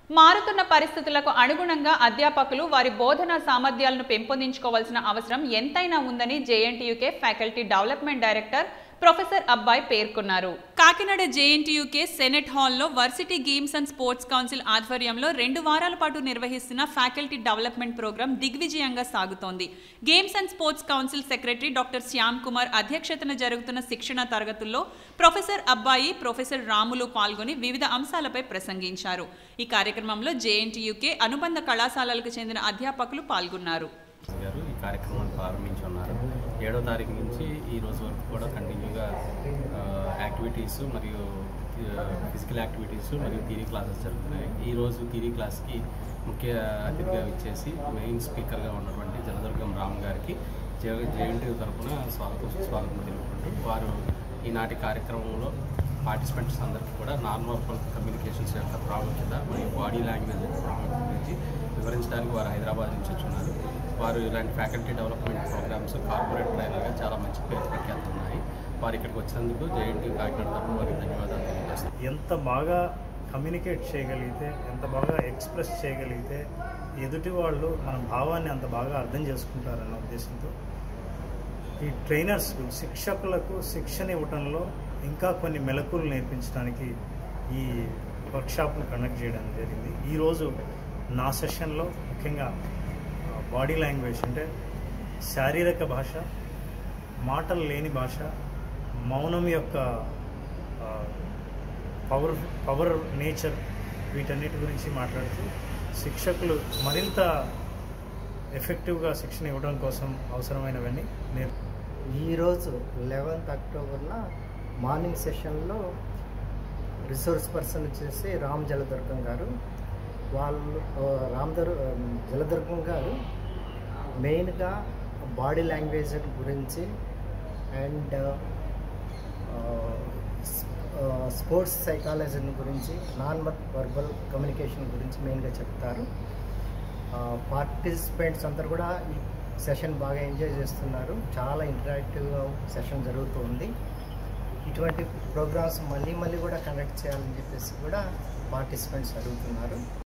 మారుతున్న పరిస్థితులకు అనుగుణంగా అధ్యాపకులు వారి బోధనా సామర్థ్యాలను పెంపొందించుకోవాల్సిన అవసరం ఎంతైనా ఉందని JNTUK faculty development director professor అబ్బాయి పేర్కొన్నారు కాకినాడ జేఎన్టీయూకే సెనెట్ హాల్లో varsity games and sports council ఆధ్వర్యంలో రెండు వారాల పాటు నిర్వహిస్తున్న ఫ్యాకల్టీ డెవలప్మెంట్ ప్రోగ్రాం దిగ్విజయంగా సాగుతోంది games and sports council secretary doctor Shyam Kumar అధ్యక్షతన జరుగుతున్న శిక్షణ తరగతుల్లో ప్రొఫెసర్ అబ్బాయి ప్రొఫెసర్ రాములు పాల్గొని వివిధ అంశాలపై ప్రసంగించారు ఈ కార్యక్రమంలో జేఎన్టీయూకే అనుబంధ కళాశాలలకు చెందిన అధ్యాపకులు పాల్గొన్నారు గారు ఈ కార్యక్రమాన్ని ప్రారంభించి ఉన్నారు ఏడో తారీఖు నుంచి ఈ రోజు వరకు కూడా కంటిన్యూగా యాక్టివిటీస్ మరియు ఫిజికల్ యాక్టివిటీస్ మరియు థీరీ క్లాసెస్ జరుగుతున్నాయి ఈ రోజు థీరీ క్లాస్కి ముఖ్య అతిథిగా ఇచ్చేసి మెయిన్ స్పీకర్గా ఉన్నటువంటి జలదుర్గం రామ్ గారికి జేఎన్టీ తరఫున స్వాగతం సుస్వాగతం తెలుపుకుంటూ వారు ఈనాటి కార్యక్రమంలో పార్టిసిపెంట్స్ అందరికీ కూడా నాన్ వర్బల్ కమ్యూనికేషన్స్ యొక్క ప్రాముఖ్యత మరియు బాడీ లాంగ్వేజ్ యొక్క ప్రాముఖ్యత గురించి వివరించడానికి వారు హైదరాబాద్ నుంచి వచ్చున్నారు వారు ఇలాంటి ఫ్యాకల్టీ డెవలప్మెంట్ ప్రోగ్రామ్స్ కార్పొరేట్ ట్రైనర్గా చాలా మంచి పేరు ప్రఖ్యాతులు ఉన్నాయి వారు ఇక్కడికి వచ్చినందుకు జేఎన్టీ కాకినాడ తరఫున వారికి ధన్యవాదాలు తెలియజేస్తాను ఎంత బాగా కమ్యూనికేట్ చేయగలిగితే ఎంత బాగా ఎక్స్ప్రెస్ చేయగలిగితే ఎదుటి వాళ్ళు మన భావాన్ని అంత బాగా అర్థం చేసుకుంటారన్న ఉద్దేశంతో ఈ ట్రైనర్స్ శిక్షకులకు శిక్షణ ఇవ్వటంలో ఇంకా కొన్ని మెలకులు నేర్పించడానికి ఈ వర్క్షాప్ను కండక్ట్ చేయడం జరిగింది ఈరోజు నా సెషన్లో ముఖ్యంగా బాడీ లాంగ్వేజ్ అంటే శారీరక భాష మాటలు లేని భాష మౌనం యొక్క పవర్ పవర్ నేచర్ వీటన్నిటి గురించి మాట్లాడుతూ శిక్షకులు మరింత ఎఫెక్టివ్గా శిక్షణ ఇవ్వడం కోసం అవసరమైనవన్నీ నేను ఈరోజు లెవెన్త్ అక్టోబర్న మార్నింగ్ సెషన్లో రిసోర్స్ పర్సన్ వచ్చేసి రామ్ జలదుర్గం గారు వాళ్ళు ఆ, రామ్ దర్ జలదుర్గం గారు మెయిన్గా బాడీ లాంగ్వేజ్ గురించి అండ్ స్పోర్ట్స్ సైకాలజీ గురించి నాన్ వర్బల్ కమ్యూనికేషన్ గురించి మెయిన్గా చెప్తారు పార్టిసిపెంట్స్ అందరు కూడా ఈ సెషన్ బాగా ఎంజాయ్ చేస్తున్నారు చాలా ఇంటరాక్టివ్గా సెషన్ జరుగుతుంది ఇటువంటి ప్రోగ్రామ్స్ మళ్ళీ మళ్ళీ కూడా కండక్ట్ చేయాలని చెప్పేసి కూడా పార్టిసిపెంట్స్ అడుగుతున్నారు